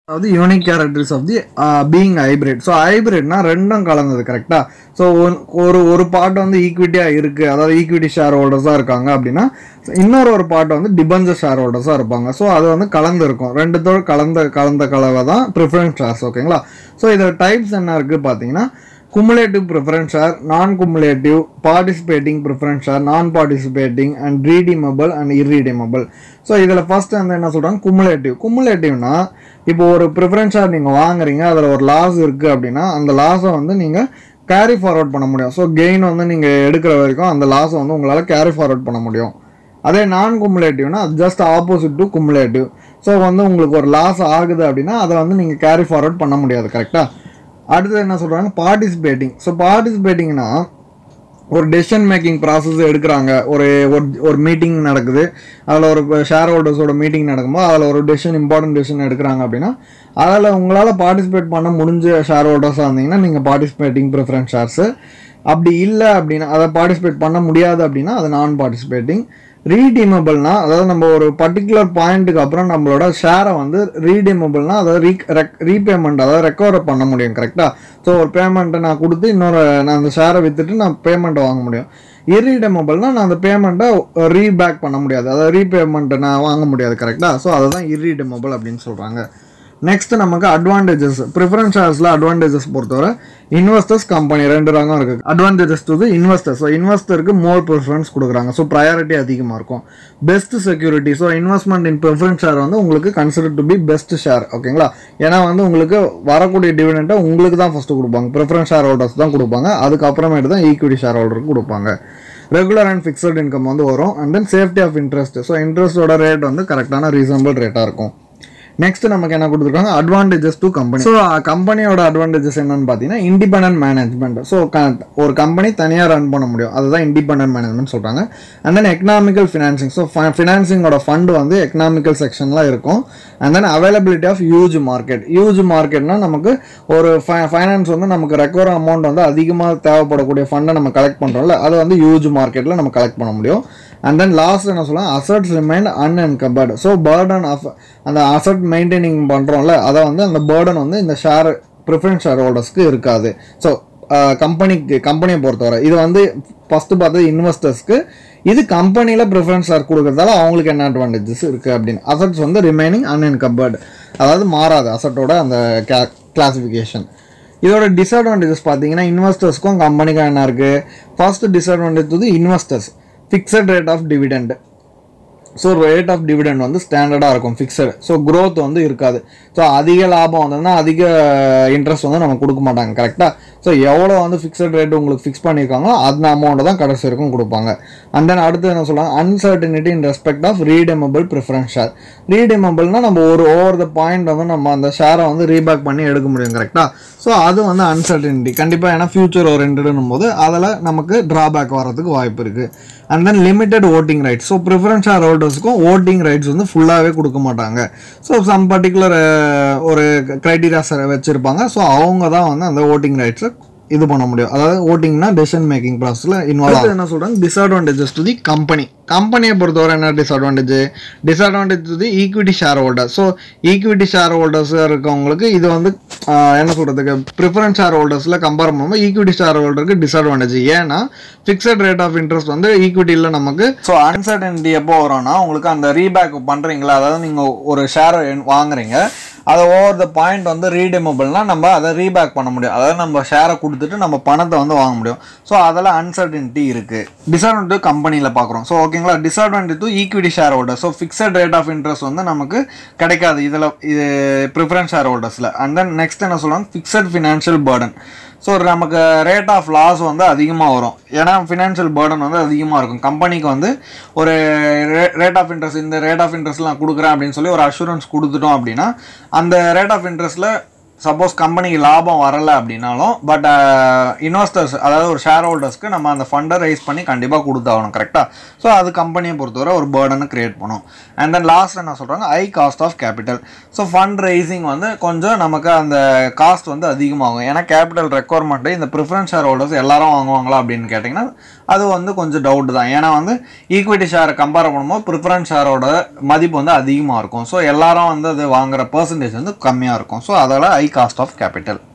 அதாவது unique characters of the being hybrid so ஹைபிரிட்னா ரெண்டும் கலந்தது கரெக்டாக ஸோ ஒரு ஒரு பார்ட் வந்து ஈக்விட்டியாக இருக்குது அதாவது ஈக்விட்டி ஷேர் ஹோல்டர்ஸாக இருக்காங்க அப்படின்னா இன்னொரு ஒரு பார்ட் வந்து டிபஞ்சர் ஷேர் ஹோல்டர்ஸாக இருப்பாங்க ஸோ அது வந்து கலந்து இருக்கும் ரெண்டுத்தோட கலந்த கலந்த கலவை தான் ப்ரிஃபரன்ஸ் ஷேர்ஸ் ஓகேங்களா ஸோ இதோட டைப்ஸ் என்ன இருக்குது பார்த்தீங்கன்னா cumulative preference share non cumulative participating preference share non participating and redeemable and irredeemable so இதில் ஃபர்ஸ்ட் வந்து என்ன சொல்கிறாங்க குமுலேட்டிவ் குமுலேட்டிவ்னா இப்போ ஒரு ப்ரிஃபரன்ஸ் ஷேர் நீங்கள் வாங்குறீங்க அதில் ஒரு லாஸ் இருக்குது அப்படின்னா அந்த லாஸை வந்து நீங்கள் கேரி ஃபார்வர்ட் பண்ண முடியும் ஸோ கெயின் வந்து நீங்கள் எடுக்கிற வரைக்கும் அந்த லாஸை வந்து உங்களால் கேரி ஃபார்வர்ட் பண்ண முடியும் அதே நான் குமுலேட்டிவ்னா அது just opposite to cumulative so வந்து உங்களுக்கு ஒரு லாஸ் ஆகுது அப்படின்னா அதை வந்து நீங்கள் கேரி ஃபார்வர்ட் பண்ண முடியாது கரெக்டாக அடுத்தது என்ன சொல்கிறாங்க பார்ட்டிசிபேட்டிங் ஸோ பார்ட்டிசிபேட்டிங்னா ஒரு டெசிஷன் மேக்கிங் ப்ராசஸ் எடுக்கிறாங்க ஒரு ஒரு ஒரு மீட்டிங் நடக்குது அதில் ஒரு ஷேர் ஹோல்டர்ஸோட மீட்டிங் நடக்கும்போது அதில் ஒரு டெசிஷன் இம்பார்ட்டன்ட் டெசிஷன் எடுக்கிறாங்க அப்படின்னா அதில் உங்களால் பார்ட்டிசிபேட் பண்ண முடிஞ்ச ஷேர் ஹோல்டர்ஸாக இருந்தீங்கன்னா நீங்கள் பார்ட்டிசிபேட்டிங் ப்ரிஃபரன்ஸ் ஷேர்ஸு அப்படி இல்லை அப்படின்னா அதை பார்ட்டிசிபேட் பண்ண முடியாது அப்படின்னா அது நான் பார்ட்டிசிபேட்டிங் ரீடீமபிள்னா அதாவது நம்ம ஒரு பர்டிகுலர் பாயிண்ட்டுக்கு அப்புறம் நம்மளோட ஷேரை வந்து ரீடீமபிள்னா அதாவது ரீ ரீபேமெண்ட் அதாவது ரெக்கவர் பண்ண முடியும் கரெக்டாக ஸோ ஒரு பேமெண்ட்டை நான் கொடுத்து இன்னொரு நான் அந்த ஷேரை விற்றுட்டு நான் பேமெண்ட்டை வாங்க முடியும் இர்ரீடமபிள்னா நான் அந்த பேமெண்ட்டை ரீபேக் பண்ண முடியாது அதாவது ரீபேமெண்ட்டை நான் வாங்க முடியாது கரெக்டாக ஸோ அதை தான் இர்ரீடமபிள் அப்படின்னு சொல்கிறாங்க நெக்ஸ்ட் நமக்கு அட்வான்டேஜஸ் ப்ரிஃபரன்ஸ் ஷேர்ஸில் அட்வான்டேஜஸ் பொறுத்தவரை இன்வெஸ்டர்ஸ் கம்பெனி ரெண்டு ரகம் இருக்குது அட்வான்டேஜஸ் டு இன்வெஸ்டர் ஸோ இன்வெஸ்டருக்கு மோர் ப்ரிஃபரன்ஸ் கொடுக்குறாங்க ஸோ ப்ரையாரிட்டி அதிகமாக இருக்கும் best security so investment in preference share வந்து உங்களுக்கு consider to be best share ஓகேங்களா ஏன்னா வந்து உங்களுக்கு வரக்கூடிய டிவிடெண்ட்டை உங்களுக்கு தான் ஃபஸ்ட்டு கொடுப்பாங்க ப்ரிஃபரன்ஸ் ஷேர் ஹோல்டர்ஸ் தான் கொடுப்பாங்க அதுக்கப்புறமேட்டு தான் ஈக்விட்டி ஷேர் ஹோல்டருக்கு கொடுப்பாங்க ரெகுலர் அண்ட் ஃபிக்ஸட் இன்கம் வந்து வரும் and then safety of interest so இன்ட்ரெஸ்ட்டோட ரேட் வந்து கரெக்டான ரீசனபிள் ரேட்டாக இருக்கும் நெக்ஸ்ட் நமக்கு என்ன கொடுத்துருக்காங்க அட்வான்டேஜஸ் டு கம்பெனி ஸோ கம்பெனியோட அட்வான்டேஜஸ் என்னன்னு பார்த்தீங்கன்னா இண்டிபெண்டன்ட் மேனேஜ்மெண்ட் ஸோ ஒரு கம்பெனி தனியாக ரன் பண்ண முடியும் அதுதான் இண்டிபெண்டன்ட் மேனேஜ்மெண்ட் சொல்கிறாங்க and then economical financing so ஃபினான்சிங்கோட ஃபண்டு வந்து எக்கனாமிக்கல் செக்ஷனில் இருக்கும் and then availability of huge market huge மார்க்கெட்னா நமக்கு ஒரு ஃபைனான்ஸ் வந்து நமக்கு ரெக்கவர் அமௌண்ட் வந்து அதிகமாக தேவைப்படக்கூடிய ஃபண்டை நம்ம கலெக்ட் பண்ணுறோம்ல அது வந்து யூஜ் மார்க்கெட்டில் நம்ம கலெக்ட் பண்ண முடியும் அண்ட் தென் லாஸ்ட் என்ன சொல்லலாம் assets remain unencumbered so burden of அந்த அசட் மெயின்டைனிங் பண்ணுறோம்ல அதை வந்து அந்த பேர்டன் வந்து இந்த ஷேர் ப்ரிஃபரன்ஸ் ஷேர் ஹோல்டர்ஸ்க்கு இருக்காது ஸோ கம்பெனிக்கு கம்பெனியை பொறுத்தவரை இது வந்து ஃபஸ்ட்டு பார்த்தது இன்வெஸ்டர்ஸ்க்கு இது கம்பெனியில் ப்ரிஃபரன்ஸ் ஷேர் கொடுக்கறதால அவங்களுக்கு என்ன அட்வான்டேஜஸ் இருக்குது அப்படின்னு அசட்ஸ் வந்து ரிமைனிங் அன்என்கபர்டு அதாவது மாறாது அசட்டோட அந்த கே கிளாசிஃபிகேஷன் இதோட டிஸ்அட்வான்டேஜஸ் பார்த்தீங்கன்னா இன்வெஸ்டர்ஸ்க்கும் கம்பெனிக்கும் என்ன இருக்குது ஃபர்ஸ்ட் டிஸ்அட்வான்டேஜ் வந்து investors fixed rate of dividend so rate of dividend வந்து ஸ்டாண்டர்டாக இருக்கும் ஃபிக்ஸடு ஸோ growth வந்து இருக்காது ஸோ அதிக லாபம் வந்ததுன்னா அதிக இன்ட்ரெஸ்ட் வந்து நம்ம கொடுக்க மாட்டாங்க கரெக்டாக ஸோ எவ்வளோ வந்து ஃபிக்ஸட் ரேட் உங்களுக்கு ஃபிக்ஸ் பண்ணியிருக்காங்களோ அந்த அமௌண்ட்டை தான் கடைசி வரைக்கும் கொடுப்பாங்க அண்ட் தென் அடுத்து என்ன சொல்லுவாங்க uncertainty in respect of redeemable preference share ரீடெமபிள்னா நம்ம ஒரு ஓவர் த பாயிண்ட் வந்து நம்ம அந்த ஷேரை வந்து ரீபேக் பண்ணி எடுக்க முடியும் கரெக்டாக ஸோ அது வந்து அன்சர்டினிட்டி கண்டிப்பாக ஏன்னா ஃபியூச்சர் ஓரியன்டுன்னும் போது அதில் நமக்கு ட்ராபேக் வர்றதுக்கு வாய்ப்பு இருக்குது and then limited voting rights so preference share ஹோல்டர்ஸ்க்கும் ஓட்டிங் ரைட்ஸ் வந்து ஃபுல்லாகவே கொடுக்க மாட்டாங்க ஸோ சம் பர்டிகுலர் ஒரு க்ரைட்டீரியாஸ் வச்சுருப்பாங்க ஸோ அவங்க தான் வந்து அந்த ஓட்டிங் ரைட்ஸை இது பண்ண முடியும் அதாவது ஓட்டிங்னா டெசிஷன் மேக்கிங் ப்ராசஸில் இன்வால்வ் ஆகும் என்ன சொல்கிறாங்க டிஸ்அட்வான்டேஜஸ் டு தி கம்பெனி கம்பெனியை பொறுத்தவரை என்ன disadvantage disadvantage to the equity share holder so equity share holders இருக்கவங்களுக்கு இது வந்து ஆஹ், என்ன சொல்கிறதுக்கு ப்ரிஃபரன்ஸ் ஷேர் ஹோல்டர்ஸில் கம்பேர் பண்ணும்போது ஈக்விட்டி ஷேர் ஹோல்டருக்கு டிஸ்அட்வான்டேஜ் ஏன்னா ஃபிக்ஸட் ரேட் ஆஃப் இன்ட்ரெஸ்ட் வந்து ஈக்விட்டியில் நமக்கு ஸோ அன்சர்டனிட்டி எப்போ வரும்னா உங்களுக்கு அந்த ரீபேக் பண்ணுறீங்களா அதாவது நீங்கள் ஒரு ஷேர் வாங்குறீங்க அதை ஓவர் த பாயிண்ட் வந்து ரீடெமபிள்னா நம்ம அதை ரீபேக் பண்ண முடியும் அதாவது நம்ம ஷேரை கொடுத்துட்டு நம்ம பணத்தை வந்து வாங்க முடியும் ஸோ அதில் அன்சர்டனிட்டி இருக்குது டிஸ்அட்வான்டேஜ் கம்பெனியில் பார்க்குறோம் ஸோ ஓகேங்களா disadvantage to equity share holder so fixed rate of interest வந்து நமக்கு கிடைக்காது இதில் இது ப்ரிஃபரன்ஸ் ஷேர் ஹோல்டர்ஸில் அண்ட் தென் நெக்ஸ்ட் என்ன சொல்லுவாங்க ஃபிக்ஸட் ஃபினான்ஷியல் பேர்டன் ஸோ நமக்கு ரேட் ஆஃப் லாஸ் வந்து அதிகமாக வரும் ஏன்னா ஃபினான்ஷியல் பேர்டன் வந்து அதிகமாக இருக்கும் கம்பெனிக்கு வந்து ஒரு ரேட் ஆஃப் இன்ட்ரெஸ்ட் இந்த ரேட் ஆஃப் இன்ட்ரெஸ்ட் நான் கொடுக்குறேன் அப்படின்னு சொல்லி ஒரு அஷூரன்ஸ் கொடுத்துட்டோம் அப்படின்னா அந்த ரேட் ஆஃப் இன்ட்ரெஸ்ட்டில் சப்போஸ் கம்பெனிக்கு லாபம் வரலை அப்படின்னாலும் பட் இன்வெஸ்டர்ஸ் அதாவது ஒரு ஷேர் ஹோல்டர்ஸ்க்கு நம்ம அந்த ஃபண்டை ரைஸ் பண்ணி கண்டிப்பாக கொடுத்தாகணும் கரெக்டாக ஸோ அது கம்பெனியை பொறுத்தவரை ஒரு பேர்டனை கிரியேட் பண்ணும் அண்ட் தென் லாஸ்ட் என்ன சொல்கிறாங்க high cost of capital so fund raising வந்து கொஞ்சம் நமக்கு அந்த காஸ்ட் வந்து அதிகமாகும் ஏன்னா கேபிட்டல் ரெக்குவயர்மெண்ட்டு இந்த ப்ரிஃபரன்ஸ் ஷேர் ஹோல்டர்ஸ் எல்லாரும் வாங்குவாங்களா அப்படின்னு கேட்டிங்கன்னா அது வந்து கொஞ்சம் டவுட் தான் ஏன்னா வந்து ஈக்விட்டி ஷேரை கம்பேர் பண்ணும்போது ப்ரிஃபரன்ஸ் ஷேரோட மதிப்பு வந்து அதிகமாக இருக்கும் ஸோ எல்லாரும் வந்து அது வாங்குற பர்சன்டேஜ் வந்து கம்மியாக இருக்கும் ஸோ அதோட ஹை காஸ்ட் ஆஃப் கேபிட்டல்